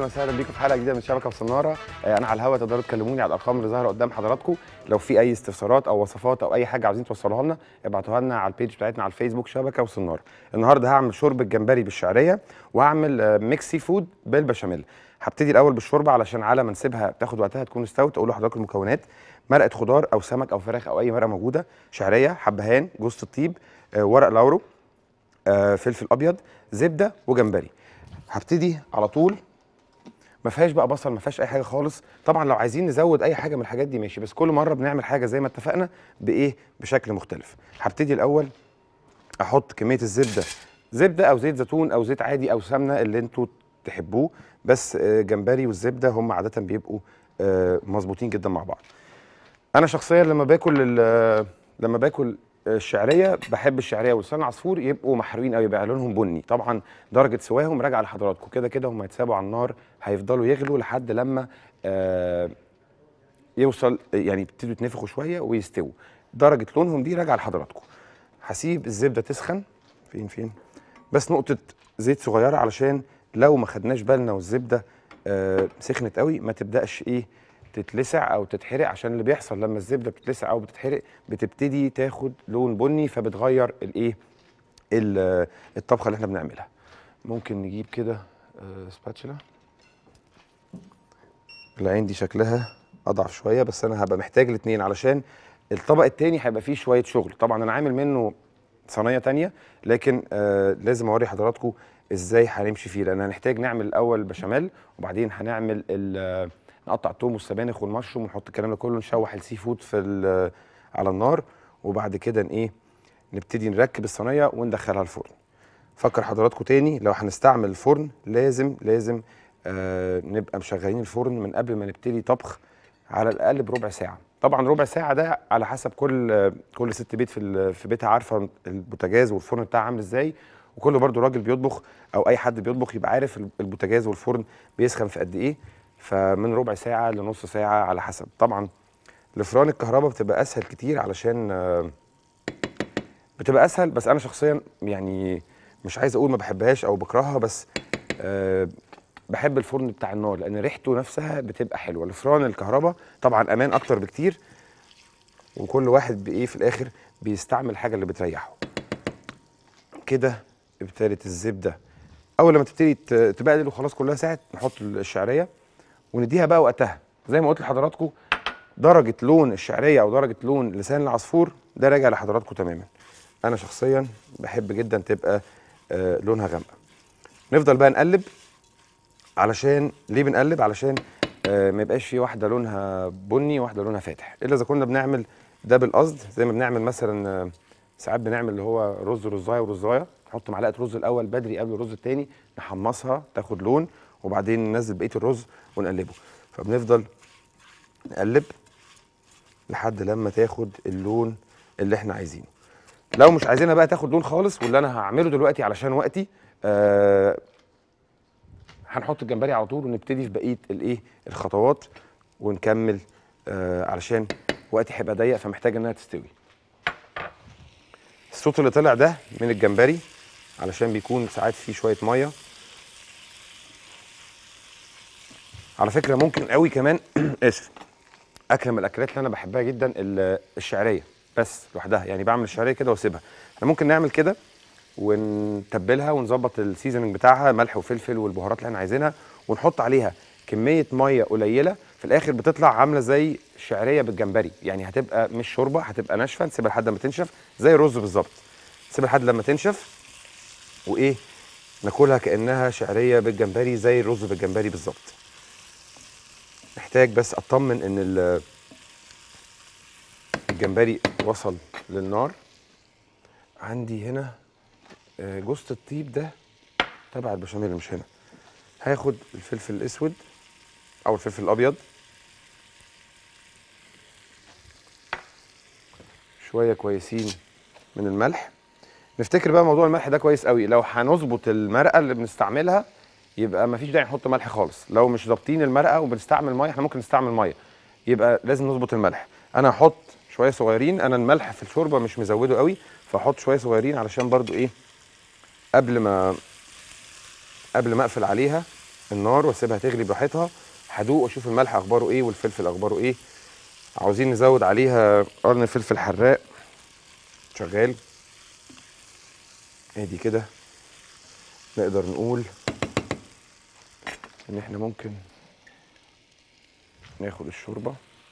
وسهلا بيكم في حلقه جديده من شبكه وصناره آه، انا على الهواء تقدروا تكلموني على الارقام اللي ظاهره قدام حضراتكم لو في اي استفسارات او وصفات او اي حاجه عاوزين توصلوها لنا ابعتوها لنا على البيج بتاعتنا على الفيسبوك شبكه وصناره النهارده هعمل شوربه جمبري بالشعريه وهعمل آه، ميكس سي فود بالبشاميل هبتدي الاول بالشوربه علشان على ما نسيبها تاخد وقتها تكون استوت اقول لحضراتكم المكونات مرقه خضار او سمك او فراخ او اي مرقه موجوده شعريه حبهان جوز الطيب آه، ورق لورو آه، فلفل ابيض زبده وجمبري هبتدي على طول ما فيهاش بقى بصل ما فيهاش اي حاجه خالص طبعا لو عايزين نزود اي حاجه من الحاجات دي ماشي بس كل مره بنعمل حاجه زي ما اتفقنا بايه بشكل مختلف هبتدي الاول احط كميه الزبده زبده او زيت زيتون او زيت عادي او سمنه اللي انتوا تحبوه بس آه، جمبري والزبده هم عاده بيبقوا آه، مظبوطين جدا مع بعض انا شخصيا لما باكل ال- لما باكل الشعريه بحب الشعريه ولسان العصفور يبقوا محروقين قوي يبقى لونهم بني طبعا درجه سواهم راجعه لحضراتكم كده كده هم هيتسابوا على النار هيفضلوا يغلوا لحد لما آه يوصل يعني يبتدوا يتنفخوا شويه ويستووا درجه لونهم دي راجعه لحضراتكم هسيب الزبده تسخن فين فين بس نقطه زيت صغيره علشان لو ما خدناش بالنا والزبده آه سخنت قوي ما تبداش ايه تتلسع او تتحرق عشان اللي بيحصل لما الزبده بتتلسع او بتتحرق بتبتدي تاخد لون بني فبتغير الايه ال- الطبخه اللي احنا بنعملها ممكن نجيب كده آه، سباتشلا العين دي شكلها اضعف شويه بس انا هبقى محتاج الاثنين علشان الطبق التاني هيبقى فيه شويه شغل طبعا انا عامل منه صينيه تانية لكن آه لازم اوري حضراتكم ازاي هنمشي فيه لان هنحتاج نعمل الاول بشاميل وبعدين هنعمل ال- نقطع الثوم والسبانخ والمشروم ونحط الكلام ده كله نشوح السي فود في ال- على النار وبعد كده ن- ايه نبتدي نركب الصينيه وندخلها الفرن فكر حضراتكم تاني لو هنستعمل الفرن لازم لازم آه نبقى مشغلين الفرن من قبل ما نبتدي طبخ على الاقل بربع ساعه طبعا ربع ساعه ده على حسب كل آه، كل ست بيت في ال- في بيتها عارفه البوتاجاز والفرن بتاعها عامل ازاي وكل برضو راجل بيطبخ او اي حد بيطبخ يبقى عارف البوتاجاز والفرن بيسخن في قد ايه فمن ربع ساعه لنص ساعه على حسب طبعا الفران الكهرباء بتبقى اسهل كتير علشان آه، بتبقى اسهل بس انا شخصيا يعني مش عايز اقول ما بحبهاش او بكرهها بس أه بحب الفرن بتاع النار لان ريحته نفسها بتبقى حلوه الفران الكهرباء طبعا امان اكتر بكتير وكل واحد بايه في الاخر بيستعمل الحاجه اللي بتريحه كده ابتدت الزبده اول لما تبتدي ت- تبقلل وخلاص كلها ساعه نحط الشعريه ونديها بقى وقتها زي ما قلت لحضراتكم درجه لون الشعريه او درجه لون لسان العصفور ده راجع لحضراتكم تماما انا شخصيا بحب جدا تبقى آه لونها غامقه نفضل بقى نقلب علشان ليه بنقلب علشان آه ما يبقاش في واحده لونها بني وواحده لونها فاتح الا اذا كنا بنعمل ده بالقصد زي ما بنعمل مثلا آه ساعات بنعمل اللي هو رز رزايه ورزايه نحط معلقه رز الاول بدري قبل الرز التاني نحمصها تاخد لون وبعدين ننزل بقيه الرز ونقلبه فبنفضل نقلب لحد لما تاخد اللون اللي احنا عايزينه لو مش عايزينها بقى تاخد لون خالص واللي انا هعمله دلوقتي علشان وقتي آه هنحط الجمبري على طول ونبتدي في بقيه الايه الخطوات ونكمل آه علشان وقتي هيبقى ضيق فمحتاج انها تستوي الصوت اللي طلع ده من الجمبري علشان بيكون ساعات فيه شويه ميه على فكره ممكن قوي كمان اسف اكله من الاكلات اللي انا بحبها جدا ال- الشعريه بس لوحدها يعني بعمل الشعريه كده واسيبها احنا ممكن نعمل كده ونتبلها ونظبط السيزوننج بتاعها ملح وفلفل والبهارات اللي احنا عايزينها ونحط عليها كميه ميه قليله في الاخر بتطلع عامله زي الشعريه بالجمبري يعني هتبقى مش شوربه هتبقى ناشفه نسيبها لحد ما تنشف زي الرز بالظبط نسيبها لحد لما تنشف وايه ناكلها كانها شعريه بالجمبري زي الرز بالجمبري بالظبط محتاج بس اطمن ان ال- الجمبري وصل للنار عندي هنا آه، جوزة الطيب ده تبع البشاميل مش هنا هاخد الفلفل الاسود او الفلفل الابيض شويه كويسين من الملح نفتكر بقى موضوع الملح ده كويس قوي لو هنظبط المرقه اللي بنستعملها يبقى مفيش داعي نحط ملح خالص لو مش ظابطين المرقه وبنستعمل ميه احنا ممكن نستعمل ميه يبقى لازم نظبط الملح انا هحط شويه صغيرين انا الملح في الشوربه مش مزوده قوي فاحط شويه صغيرين علشان برضو ايه قبل ما قبل ما اقفل عليها النار واسيبها تغلي براحتها هدوق واشوف الملح اخباره ايه والفلفل اخباره ايه عاوزين نزود عليها قرن فلفل حراق شغال ادي كده نقدر نقول ان احنا ممكن ناخد الشوربه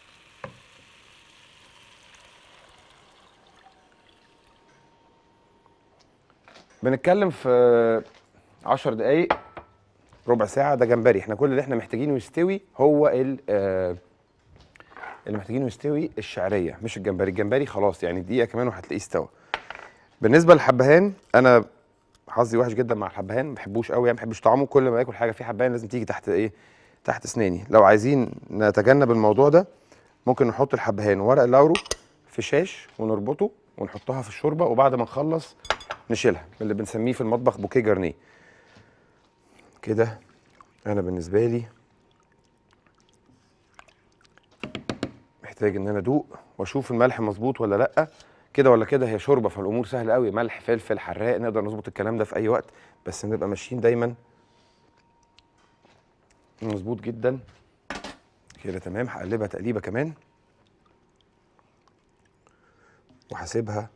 بنتكلم في عشر دقايق ربع ساعة ده جمبري احنا كل اللي احنا محتاجينه يستوي هو ال آه، اللي محتاجينه يستوي الشعرية مش الجمبري الجمبري خلاص يعني دقيقة كمان وهتلاقيه استوى بالنسبة للحبهان انا حظي وحش جدا مع الحبهان ما بحبوش قوي يعني ما بحبش طعمه كل ما اكل حاجة فيه حبهان لازم تيجي تحت ايه تحت اسناني لو عايزين نتجنب الموضوع ده ممكن نحط الحبهان وورق اللورو في شاش ونربطه ونحطها في الشوربة وبعد ما نخلص نشيلها اللي بنسميه في المطبخ بوكيه جرنيه كده انا بالنسبه لي محتاج ان انا ادوق واشوف الملح مظبوط ولا لا كده ولا كده هي شوربه فالامور سهله قوي ملح فلفل حراق نقدر نظبط الكلام ده في اي وقت بس نبقى ماشيين دايما مظبوط جدا كده تمام هقلبها تقليبه كمان وهسيبها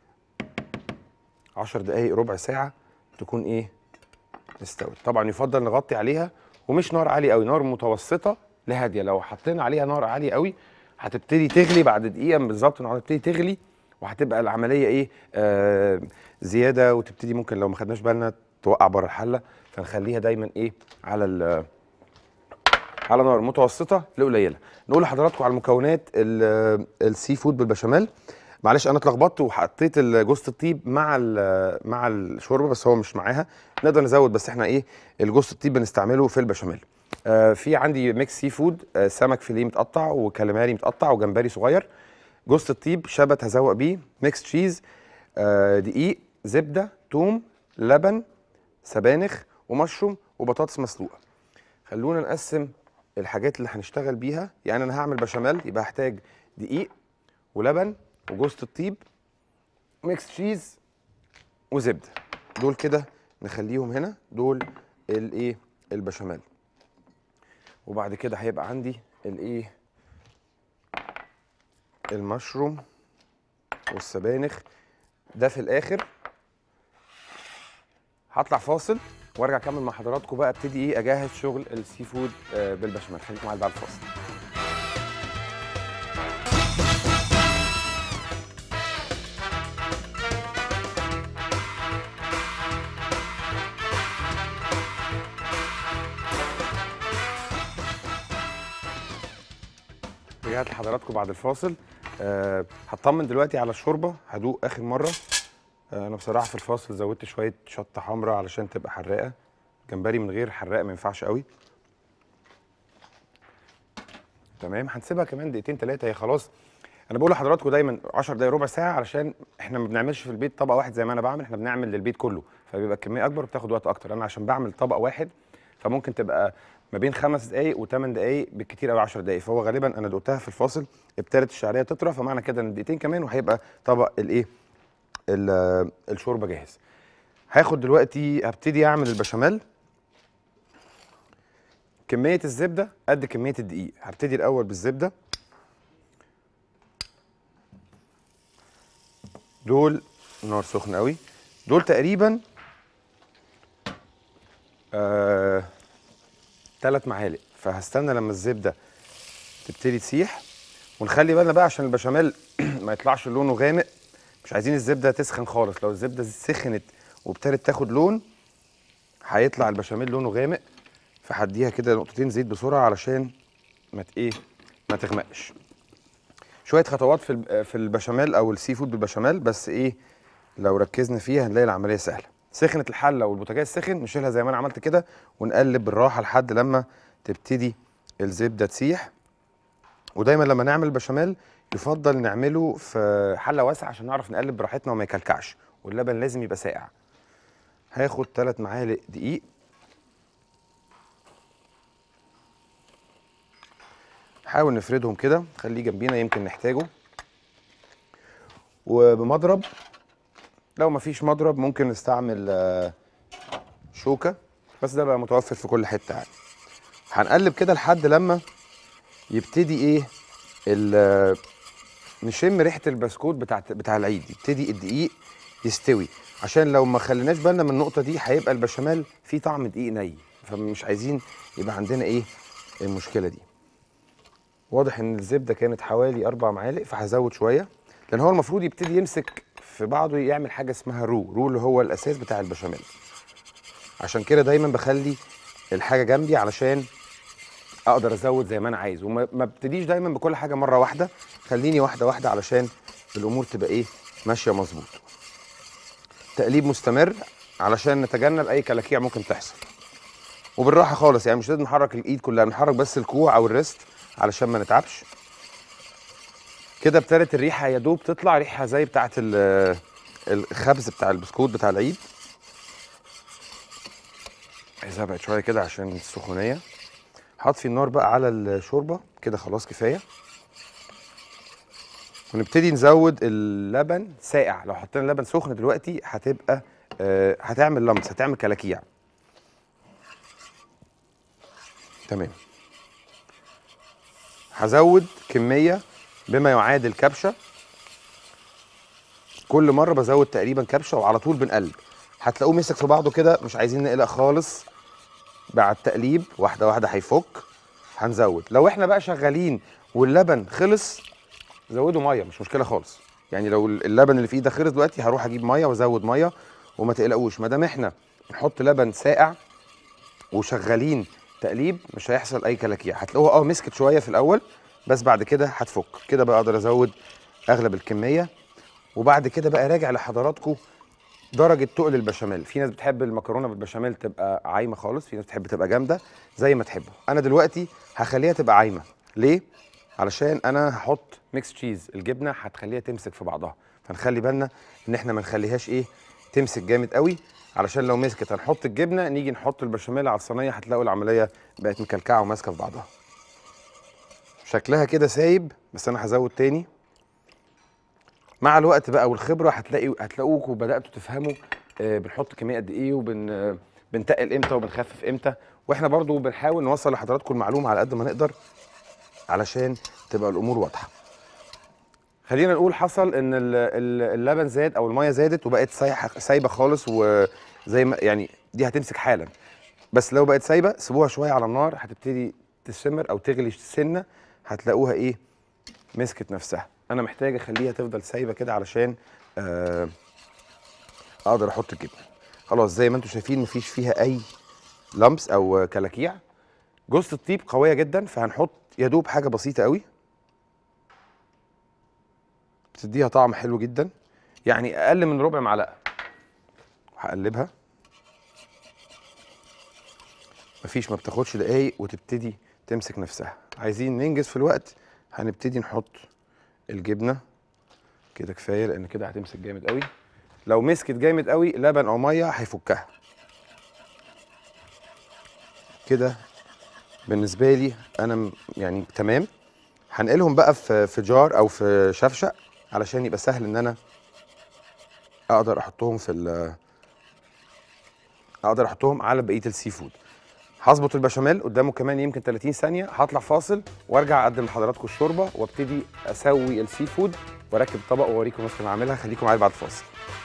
عشر دقايق ربع ساعة تكون ايه استوت طبعا يفضل نغطي عليها ومش نار عالية قوي نار متوسطة لهادية لو حطينا عليها نار عالية قوي هتبتدي تغلي بعد دقيقة بالظبط هتبتدي تغلي وهتبقى العملية ايه آه زيادة وتبتدي ممكن لو ما خدناش بالنا توقع بره الحلة فنخليها دايما ايه على ال على نار متوسطة لقليلة نقول لحضراتكم على المكونات ال- السي فود بالبشاميل معلش انا اتلخبطت وحطيت ال- جوز الطيب مع ال- مع الشوربه بس هو مش معاها نقدر نزود بس احنا ايه الجوز الطيب بنستعمله في البشاميل آه في عندي ميكس سي فود آه سمك فيليه متقطع وكاليماري متقطع وجمبري صغير جوز الطيب شبت هزوق بيه ميكس تشيز آه دقيق زبده توم لبن سبانخ ومشروم وبطاطس مسلوقه خلونا نقسم الحاجات اللي هنشتغل بيها يعني انا هعمل بشاميل يبقى هحتاج دقيق ولبن وجوزة الطيب ميكس تشيز وزبده دول كده نخليهم هنا دول الايه البشاميل وبعد كده هيبقى عندي الايه المشروم والسبانخ ده في الاخر هطلع فاصل وارجع اكمل مع حضراتكم بقى ابتدي ايه اجهز شغل السي فود آه، بالبشاميل خليكم معايا بعد الفاصل رجعت لحضراتكم بعد الفاصل أه هطمن دلوقتي على الشوربه هدوق اخر مره أه انا بصراحه في الفاصل زودت شويه شطه حمراء علشان تبقى حراقه جمبري من غير حراق ما ينفعش قوي تمام هنسيبها كمان دقيقتين ثلاثه هي خلاص انا بقول لحضراتكم دايما 10 دقايق ربع ساعه علشان احنا ما بنعملش في البيت طبق واحد زي ما انا بعمل احنا بنعمل للبيت كله فبيبقى الكميه اكبر وبتاخد وقت اكتر انا عشان بعمل طبق واحد فممكن تبقى ما بين خمس دقايق وثمان دقايق بالكتير قوي 10 دقايق فهو غالبا انا دقتها في الفاصل ابتدت الشعريه تطرى فمعنى كده ان دقيقتين كمان وهيبقى طبق الايه ال- الشوربه جاهز هاخد دلوقتي هبتدي اعمل البشاميل كميه الزبده قد كميه الدقيق هبتدي الاول بالزبده دول نار سخنه قوي دول تقريبا آه ثلاث معالق فهستنى لما الزبده تبتدي تسيح ونخلي بالنا بقى عشان البشاميل ما يطلعش لونه غامق مش عايزين الزبده تسخن خالص لو الزبده سخنت وابتدت تاخد لون هيطلع البشاميل لونه غامق فهديها كده نقطتين زيت بسرعه علشان ما ت- ايه ما تغمقش شويه خطوات في الب- في البشاميل او السي فود بالبشاميل بس ايه لو ركزنا فيها هنلاقي العمليه سهله سخنت الحله والبوتاجاز سخن نشيلها زي ما انا عملت كده ونقلب بالراحه لحد لما تبتدي الزبده تسيح ودايما لما نعمل بشاميل يفضل نعمله في حله واسعه عشان نعرف نقلب براحتنا وما يكلكعش واللبن لازم يبقى ساقع هاخد ثلاث معالق دقيق نحاول نفردهم كده نخليه جنبينا يمكن نحتاجه وبمضرب لو مفيش مضرب ممكن نستعمل آه، شوكة بس ده بقى متوفر في كل حته يعني هنقلب كده لحد لما يبتدي ايه ال- نشم ريحه البسكوت بتاع بتاع العيد يبتدي الدقيق يستوي عشان لو ما خليناش بالنا من النقطه دي هيبقى البشاميل فيه طعم دقيق ني فمش عايزين يبقى عندنا ايه المشكله دي واضح ان الزبده كانت حوالي اربع معالق فهزود شويه لان هو المفروض يبتدي يمسك في بعضه يعمل حاجه اسمها رو رو اللي هو الاساس بتاع البشاميل عشان كده دايما بخلي الحاجه جنبي علشان اقدر ازود زي ما انا عايز وما ما ابتديش دايما بكل حاجه مره واحده خليني واحده واحده علشان الامور تبقى ايه ماشيه مظبوط تقليب مستمر علشان نتجنب اي كلاكيع ممكن تحصل وبالراحه خالص يعني مش لازم نحرك الايد كلها نحرك بس الكوع او الريست علشان ما نتعبش كده ابتدت الريحه يا دوب تطلع ريحه زي بتاعه ال- الخبز بتاع البسكوت بتاع العيد عايز ابعد شويه كده عشان السخونيه هطفي النار بقى على الشوربه كده خلاص كفايه ونبتدي نزود اللبن ساقع لو حطينا اللبن سخن دلوقتي هتبقى آه هتعمل لمس هتعمل كلاكيع تمام هزود كميه بما يعادل كبشه كل مره بزود تقريبا كبشه وعلى طول بنقلب هتلاقوه مسك في بعضه كده مش عايزين نقلق خالص بعد التقليب واحده واحده هيفك هنزود لو احنا بقى شغالين واللبن خلص زودوا ميه مش مشكله خالص يعني لو اللبن اللي في ايدك خلص دلوقتي هروح اجيب ميه وازود ميه وما تقلقوش ما دام احنا نحط لبن ساقع وشغالين تقليب مش هيحصل اي كلاكيع هتلاقوها اه مسكت شويه في الاول بس بعد كده هتفك كده بقى اقدر ازود اغلب الكميه وبعد كده بقى راجع لحضراتكم درجه تقل البشاميل في ناس بتحب المكرونه بالبشاميل تبقى عايمه خالص في ناس بتحب تبقى جامده زي ما تحبوا انا دلوقتي هخليها تبقى عايمه ليه علشان انا هحط ميكس تشيز الجبنه هتخليها تمسك في بعضها فنخلي بالنا ان احنا ما نخليهاش ايه تمسك جامد قوي علشان لو مسكت هنحط الجبنه نيجي نحط البشاميل على الصينيه هتلاقوا العمليه بقت مكلكعه وماسكه في بعضها شكلها كده سايب بس انا هزود تاني مع الوقت بقى والخبره هتلاقي هتلاقوكوا بداتوا تفهموا آه، بنحط كميه قد ايه وبن آه، بنتقل امتى وبنخفف امتى واحنا برضو بنحاول نوصل لحضراتكم المعلومه على قد ما نقدر علشان تبقى الامور واضحه خلينا نقول حصل ان ال- ال- اللبن زاد او الميه زادت وبقت سايحه سايبه خالص وزي ما يعني دي هتمسك حالا بس لو بقت سايبه سيبوها شويه على النار هتبتدي تسمر او تغلي سنه هتلاقوها ايه مسكت نفسها انا محتاج اخليها تفضل سايبه كده علشان آه اقدر احط الجبنه خلاص زي ما انتم شايفين مفيش فيها اي لمس او كلاكيع جوزة الطيب قويه جدا فهنحط يا دوب حاجه بسيطه قوي بتديها طعم حلو جدا يعني اقل من ربع معلقه هقلبها مفيش ما بتاخدش دقايق وتبتدي تمسك نفسها عايزين ننجز في الوقت هنبتدي نحط الجبنه كده كفايه لان كده هتمسك جامد قوي لو مسكت جامد قوي لبن او ميه هيفكها كده بالنسبه لي انا م- يعني تمام هنقلهم بقى في في جار او في شفشق علشان يبقى سهل ان انا اقدر احطهم في ال- اقدر احطهم على بقيه السي فود هظبط البشاميل قدامه كمان يمكن 30 ثانيه هطلع فاصل وارجع اقدم لحضراتكم الشوربه وابتدي اسوي السي فود واركب الطبق واوريكم مثلا أنا هعملها خليكم معايا بعد الفاصل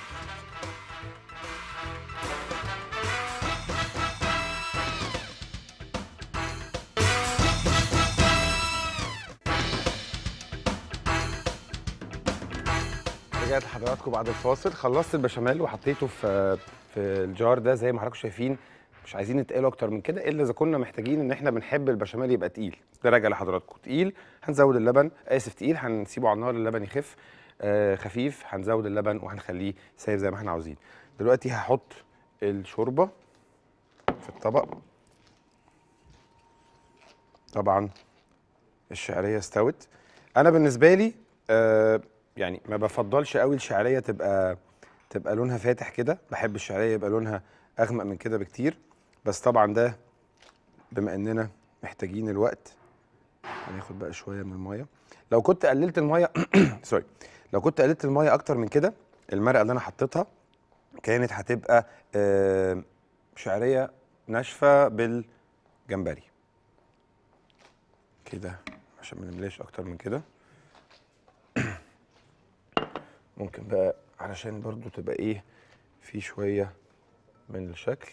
رجعت لحضراتكم بعد الفاصل خلصت البشاميل وحطيته في في الجار ده زي ما حضراتكم شايفين مش عايزين نتقله اكتر من كده الا اذا كنا محتاجين ان احنا بنحب البشاميل يبقى تقيل ده راجع لحضراتكم تقيل هنزود اللبن اسف تقيل هنسيبه على النار اللبن يخف آه خفيف هنزود اللبن وهنخليه سايب زي ما احنا عاوزين دلوقتي هحط الشوربه في الطبق طبعا الشعريه استوت انا بالنسبه لي آه يعني ما بفضلش قوي الشعريه تبقى تبقى لونها فاتح كده بحب الشعريه يبقى لونها اغمق من كده بكتير بس طبعا ده بما اننا محتاجين الوقت هناخد بقى شويه من الميه لو كنت قللت الميه سوري لو كنت قللت الميه اكتر من كده المرقه اللي انا حطيتها كانت هتبقى آه، شعريه ناشفه بالجمبري كده عشان ما نملاش اكتر من كده ممكن بقى علشان برضو تبقى ايه في شويه من الشكل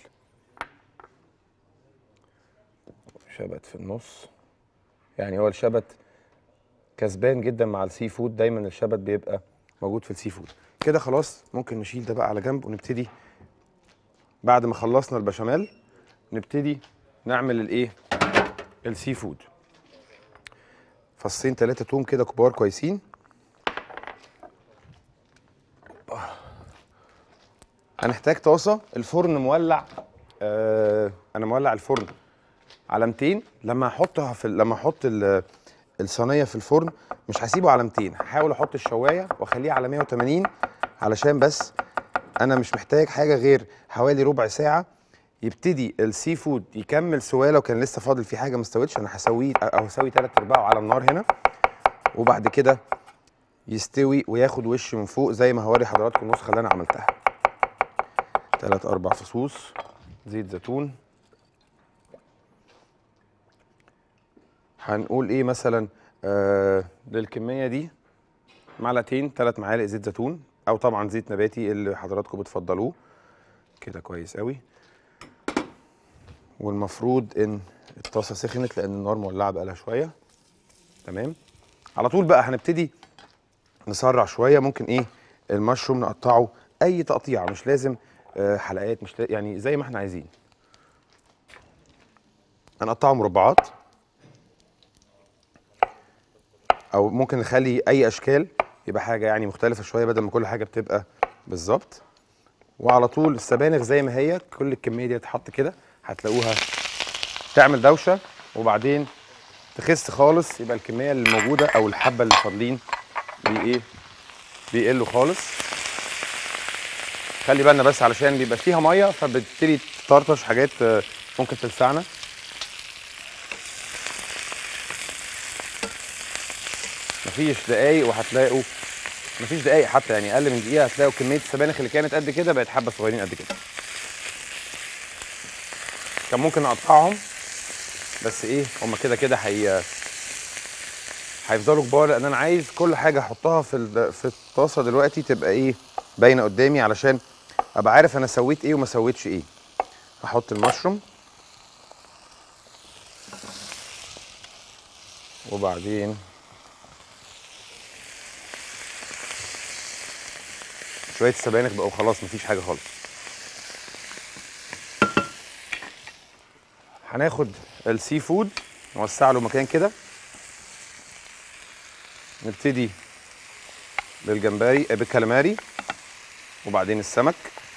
شبت في النص يعني هو الشبت كسبان جدا مع السي فود دايما الشبت بيبقى موجود في السي فود كده خلاص ممكن نشيل ده بقى على جنب ونبتدي بعد ما خلصنا البشاميل نبتدي نعمل الايه السي فود فصين ثلاثة توم كده كبار كويسين هنحتاج طاسة الفرن مولع آه انا مولع الفرن على 200 لما احطها في لما احط ال- الصينيه في الفرن مش هسيبه على 200 هحاول احط الشوايه واخليه على 180 علشان بس انا مش محتاج حاجه غير حوالي ربع ساعه يبتدي السي فود يكمل سواه لو كان لسه فاضل فيه حاجه ما استوتش انا هسويه او هسوي ثلاث ارباعه على النار هنا وبعد كده يستوي وياخد وش من فوق زي ما هوري حضراتكم النسخه اللي انا عملتها ثلاث اربع فصوص زيت زيتون هنقول ايه مثلا آه للكميه دي معلقتين ثلاث معالق زيت زيتون او طبعا زيت نباتي اللي حضراتكم بتفضلوه كده كويس قوي والمفروض ان الطاسه سخنت لان النار مولعه بقالها شويه تمام على طول بقى هنبتدي نسرع شويه ممكن ايه المشروم نقطعه اي تقطيعه مش لازم آه حلقات مش لا- يعني زي ما احنا عايزين هنقطعه مربعات او ممكن نخلي اي اشكال يبقى حاجه يعني مختلفه شويه بدل ما كل حاجه بتبقى بالظبط وعلى طول السبانخ زي ما هي كل الكميه دي هتتحط كده هتلاقوها تعمل دوشه وبعدين تخس خالص يبقى الكميه اللي موجوده او الحبه اللي فاضلين بي ايه بيقلوا خالص خلي بالنا بس علشان بيبقى فيها ميه فبتبتدي تطرطش حاجات آه، ممكن تلسعنا مفيش دقايق وهتلاقوا مفيش دقايق حتى يعني اقل من دقيقه هتلاقوا كميه السبانخ اللي كانت قد كده بقت حبه صغيرين قد كده كان ممكن اقطعهم بس ايه هما كده كده هي هيفضلوا كبار لان انا عايز كل حاجه احطها في ال- في الطاسه دلوقتي تبقى ايه باينه قدامي علشان ابقى عارف انا سويت ايه وما سويتش ايه هحط المشروم وبعدين شويه السبانخ بقوا خلاص مفيش حاجه خالص هناخد السي فود نوسع له مكان كده نبتدي بالجمبري آه، بالكاليماري وبعدين السمك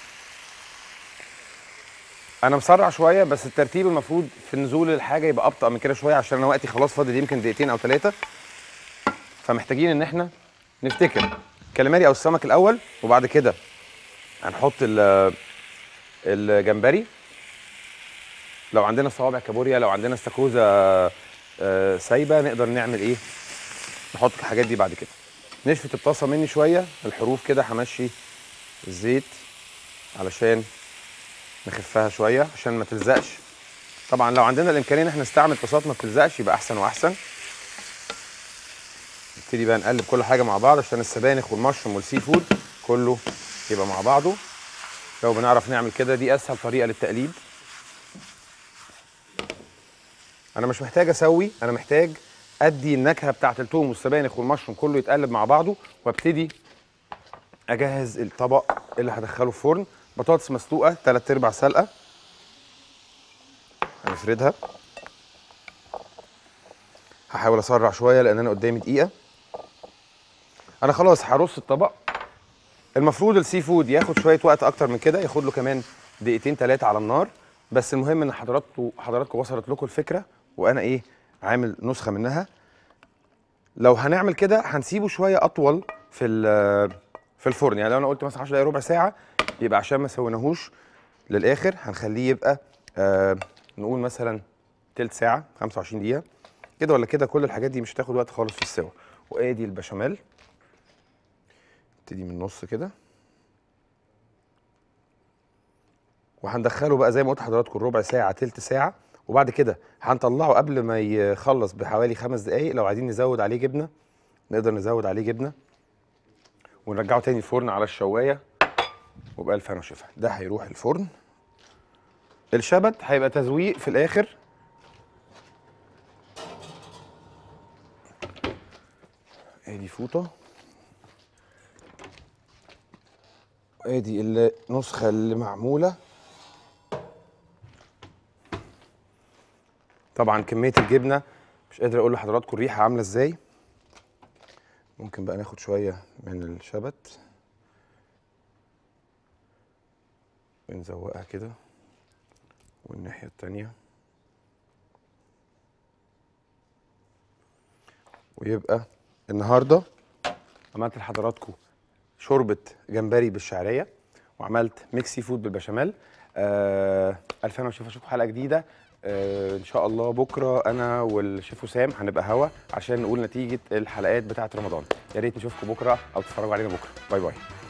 انا مسرع شويه بس الترتيب المفروض في نزول الحاجه يبقى ابطا من كده شويه عشان انا وقتي خلاص فاضل يمكن دقيقتين او ثلاثه فمحتاجين ان احنا نفتكر الكاليماري او السمك الاول وبعد كده هنحط ال- الجمبري لو عندنا صوابع كابوريا لو عندنا استاكوزا آه، سايبه نقدر نعمل ايه نحط الحاجات دي بعد كده نشفت الطاسه مني شويه الحروف كده همشي الزيت علشان نخفها شويه عشان ما تلزقش طبعا لو عندنا الامكانيه ان احنا نستعمل طاسات ما بتلزقش يبقى احسن واحسن نبتدي بقى نقلب كل حاجه مع بعض عشان السبانخ والمشروم والسي فود كله يبقى مع بعضه لو بنعرف نعمل كده دي اسهل طريقه للتقليب انا مش محتاج اسوي انا محتاج ادي النكهه بتاعت التوم والسبانخ والمشروم كله يتقلب مع بعضه وابتدي اجهز الطبق اللي هدخله في فرن بطاطس مسلوقه 3 ارباع سلقه هنفردها هحاول اسرع شويه لان انا قدامي دقيقه انا خلاص هرص الطبق المفروض السي فود ياخد شويه وقت اكتر من كده ياخد له كمان دقيقتين ثلاثه على النار بس المهم ان حضراتكم حضراتكم وصلت لكم الفكره وانا ايه عامل نسخه منها لو هنعمل كده هنسيبه شويه اطول في ال- في الفرن يعني لو انا قلت مثلا 10 دقايق ربع ساعه يبقى عشان ما سويناهوش للاخر هنخليه يبقى آه نقول مثلا تلت ساعه 25 دقيقه كده ولا كده كل الحاجات دي مش هتاخد وقت خالص في السوا وادي البشاميل نبتدي من النص كده وهندخله بقى زي ما قلت لحضراتكم ربع ساعه تلت ساعه وبعد كده هنطلعه قبل ما يخلص بحوالي خمس دقايق لو عايزين نزود عليه جبنه نقدر نزود عليه جبنه ونرجعه تاني الفرن على الشوايه وبألف هنا وشفا ده هيروح الفرن الشبت هيبقى تزويق في الاخر ادي فوطه ادي النسخه اللي معموله طبعا كميه الجبنه مش قادر اقول لحضراتكم الريحه عامله ازاي ممكن بقى ناخد شويه من الشبت ونزوقها كده والناحيه التانيه ويبقى النهارده عملت لحضراتكم شوربه جمبري بالشعريه وعملت ميكس سي فود بالبشاميل آه الف انا وشيف اشوفكم حلقه جديده آه ان شاء الله بكره انا والشيف وسام هنبقى هوا عشان نقول نتيجه الحلقات بتاعه رمضان يا ريت نشوفكم بكره او تتفرجوا علينا بكره باي باي